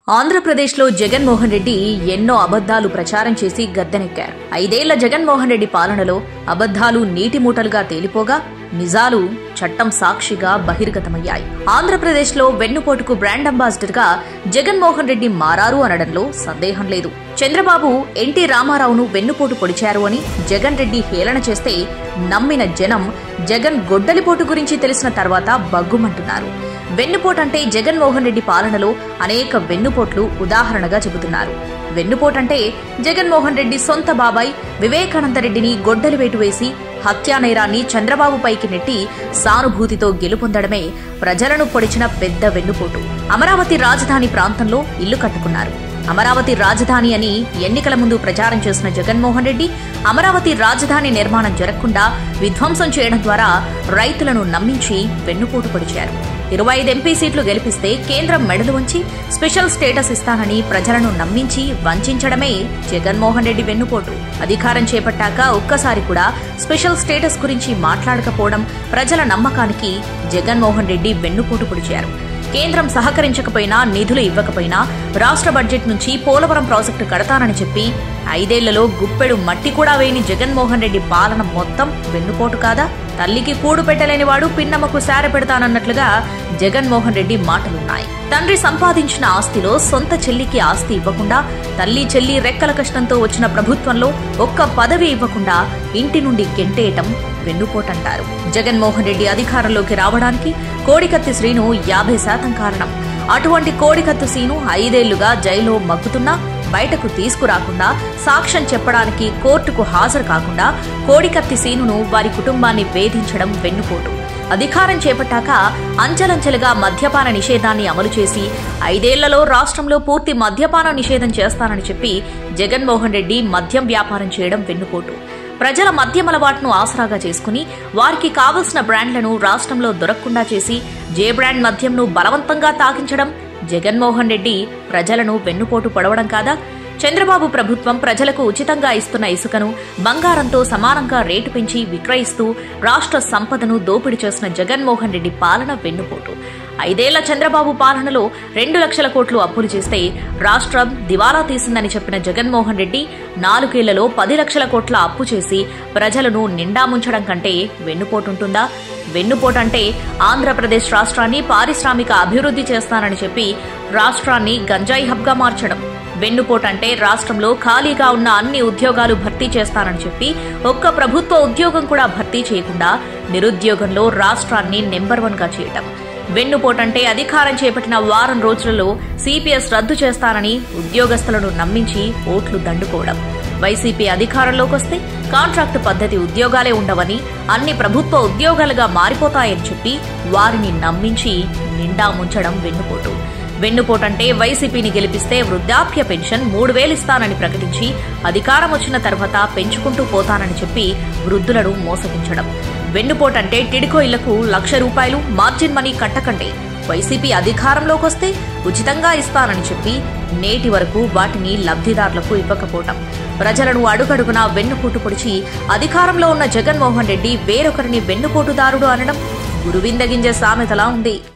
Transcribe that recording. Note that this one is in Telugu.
ఆంధ్రప్రదేశ్లో జగన్మోహన్ రెడ్డి ఎన్నో అబద్ధాలు ప్రచారం చేసి గద్దెనెక్కారు ఐదేళ్ల జగన్మోహన్ రెడ్డి పాలనలో అబద్ధాలు నీటి మూటలుగా తేలిపోగా నిజాలు చట్టం సాక్షిగా బహిర్గతమయ్యాయి ఆంధ్రప్రదేశ్లో వెన్నుపోటుకు బ్రాండ్ అంబాసిడర్ గా జగన్మోహన్ రెడ్డి మారారు అనడంలో సందేహం లేదు చంద్రబాబు ఎన్టీ రామారావును వెన్నుపోటు పొడిచారు అని జగన్ రెడ్డి హేళన చేస్తే నమ్మిన జనం జగన్ గొడ్డలిపోటు గురించి తెలిసిన తర్వాత బగ్గుమంటున్నారు వెన్నుపోటంటే జగన్మోహన్ రెడ్డి పాలనలో అనేక వెన్నుపోట్లు ఉదాహరణగా చెబుతున్నారు వెన్నుపోటంటే జగన్మోహన్ రెడ్డి సొంత బాబాయ్ వివేకానంద రెడ్డిని గొడ్డలి వేటు వేసి హత్యా నేరాన్ని చంద్రబాబు పైకి నెట్టి సానుభూతితో గెలుపొందడమే ప్రజలను పొడిచిన పెద్ద వెన్నుపోటు అమరావతి రాజధాని ప్రాంతంలో ఇల్లు కట్టుకున్నారు అమరావతి రాజధాని అని ఎన్నికల ముందు ప్రచారం చేసిన జగన్మోహన్ రెడ్డి అమరావతి రాజధాని నిర్మాణం జరగకుండా విధ్వంసం చేయడం ద్వారా రైతులను నమ్మించి వెన్నుపోటు పొడిచారు ఇరవై ఐదు ఎంపీ సీట్లు గెలిపిస్తే కేంద్రం మెడలు వంచి స్పెషల్ స్టేటస్ ఇస్తానని ప్రజలను నమ్మించి వంచడమే జగన్మోహన్ రెడ్డి వెన్నుపోటు అధికారం చేపట్టాక ఒక్కసారి కూడా స్పెషల్ స్టేటస్ గురించి మాట్లాడకపోవడం ప్రజల నమ్మకానికి జగన్మోహన్ రెడ్డి వెన్నుపోటు పొడిచారు కేంద్రం సహకరించకపోయినా నిధులు ఇవ్వకపోయినా రాష్ట్ర బడ్జెట్ నుంచి పోలవరం ప్రాజెక్టు కడతానని చెప్పి ఐదేళ్లలో గుప్పెడు మట్టి కూడా వేయని జగన్మోహన్ రెడ్డి పాలన మొత్తం వెన్నుపోటు కాదా తల్లికి కూడు పెట్టలేని వాడు పిన్నమ్మకు శార పెడతానన్నట్లుగా జగన్మోహన్ రెడ్డి మాటలున్నాయి తండ్రి సంపాదించిన ఆస్తిలో సొంత చెల్లికి ఆస్తి ఇవ్వకుండా తల్లి చెల్లి రెక్కల కష్టంతో వచ్చిన ప్రభుత్వంలో ఒక్క పదవి ఇవ్వకుండా ఇంటి నుండి గెంటేయటం వెన్నుపోటంటారు జగన్మోహన్ రెడ్డి అధికారంలోకి రావడానికి కోడికత్తి శ్రీను యాభై శాతం కారణం అటువంటి కోడికత్తి శ్రీను ఐదేళ్లుగా జైల్లో మగ్గుతున్నా బయటకు తీసుకురాకుండా సాక్ష్యం చెప్పడానికి కోర్టుకు హాజరు కాకుండా కోడికత్తి సీనును వారి కుటుంబాన్ని వేధించడం వెన్నుపోటు అధికారం చేపట్టాక అంచెలంచెలుగా మద్యపాన నిషేధాన్ని అమలు చేసి ఐదేళ్లలో రాష్ట్రంలో పూర్తి మద్యపాన నిషేధం చేస్తానని చెప్పి జగన్మోహన్ రెడ్డి మద్యం వ్యాపారం చేయడం వెన్నుపోటు ప్రజల మద్యం అలవాటును ఆసరాగా చేసుకుని వారికి కావలసిన బ్రాండ్లను రాష్ట్రంలో దొరకకుండా చేసి జే బ్రాండ్ మద్యంను బలవంతంగా తాకించడం జగన్మోహన్ రెడ్డి ప్రజలను వెన్నుపోటు పొడవడం కాదా చంద్రబాబు ప్రభుత్వం ప్రజలకు ఉచితంగా ఇస్తున్న ఇసుకను బంగారంతో సమానంగా రేటు పెంచి విక్రయిస్తూ రాష్ట్ర సంపదను దోపిడీ చేసిన జగన్మోహన్ రెడ్డి పాలన వెన్నుపోటు ఐదేళ్ల చంద్రబాబు పాలనలో రెండు లక్షల కోట్లు అప్పులు చేస్తే రాష్ట్రం దివాలా తీసిందని చెప్పిన జగన్మోహన్ రెడ్డి నాలుగేళ్లలో పది లక్షల కోట్ల అప్పు చేసి ప్రజలను నిండా ముంచడం కంటే వెన్నుపోటుంటుందా వెన్నుపోటంటే ఆంధ్రప్రదేశ్ రాష్ట్రాన్ని పారిశ్రామిక అభివృద్ధి చేస్తానని చెప్పి రాష్ట్రాన్ని గంజాయి హబ్గా మార్చడం వెన్నుపోటంటే రాష్ట్రంలో ఖాళీగా ఉన్న అన్ని ఉద్యోగాలు భర్తీ చేస్తానని చెప్పి ఒక్క ప్రభుత్వ ఉద్యోగం కూడా భర్తీ చేయకుండా నిరుద్యోగంలో రాష్ట్రాన్ని నెంబర్ వన్ గా చేయటం వెన్నుపోటంటే అధికారం చేపట్టిన వారం రోజులలో సిపిఎస్ రద్దు చేస్తానని ఉద్యోగస్తులను నమ్మించి ఓట్లు దండుకోవడం వైసీపీ అధికారంలోకి వస్తే కాంట్రాక్టు పద్ధతి ఉద్యోగాలే ఉండవని అన్ని ప్రభుత్వ ఉద్యోగాలుగా మారిపోతాయని చెప్పి వారిని నమ్మించి నిండా ముంచడం వెన్నుపోటు వెన్నుపోటంటే వైసీపీని గెలిపిస్తే వృద్ధాప్య పెన్షన్ మూడు వేలిస్తానని ప్రకటించి అధికారం వచ్చిన తర్వాత పెంచుకుంటూ పోతానని చెప్పి వృద్ధులను మోసగించడం వెన్నుపోటంటే టిడికో ఇళ్లకు లక్ష రూపాయలు మార్జిన్ మనీ కట్టకండి వైసీపీ అధికారంలోకి వస్తే ఉచితంగా ఇస్తానని చెప్పి నేటి వరకు వాటిని లబ్ధిదారులకు ఇవ్వకపోవటం ప్రజలను అడుగడుగునా వెన్నుపోటు పొడిచి అధికారంలో ఉన్న జగన్మోహన్ రెడ్డి వేరొకరిని వెన్నుపోటుదారుడు అనడం గురువిందగింజే సామెతలా ఉంది